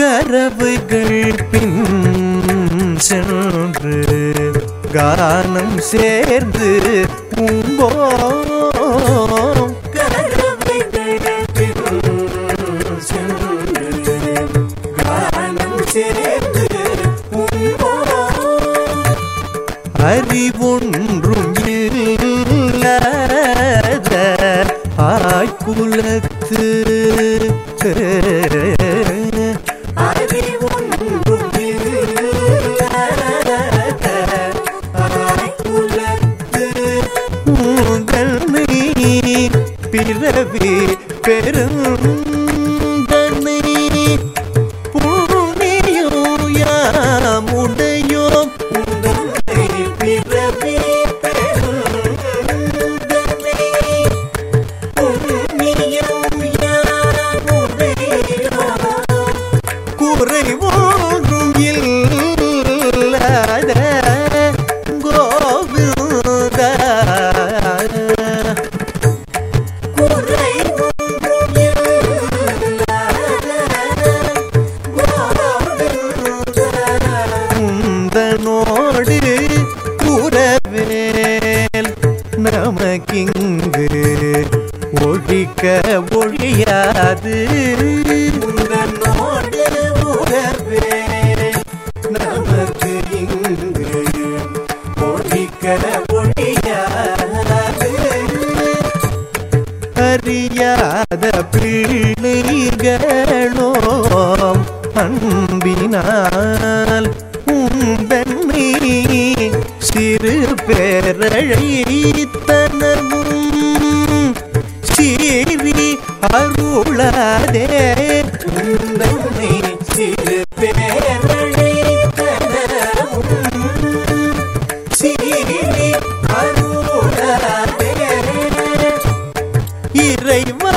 கரவுகள் பின் சென்று கானம் சேர்ந்து உம்போம் கரவுகள் பின் சென்று கானம் சேர்ந்து உம்போம் அறிவொன்றும் இல்லாத ஆய்குலத்து அறிவொன்றும் இல்லாத ஆய்குலத்து உந்தன்னை பிறவி பெருந்தன்னை புண்ணியம் யாமுடையோம் உந்தன்னை பிறவி பெருந்தன்னை புண்ணியம் யாமுடையோம் குறைவோன்றும் இல்லாத கோவிந்த குறைவொன்றும் உந்தனோடு உறவேல் நமக்கிங்கு ஒழிக்க ஒழியாது உந்தனோடு உறவேல் நமக்கு இங்கு ஒழிக்க ஒழியாது அறியாத பிள்ளைகளோம் அன்பினால் உந்தன்னை சிறு பேரழைத்தனமும் சீரி அருளாதே உந்தன்னை சிறு பேரழைத்தனமும் சீரி அருளாதே இறைவா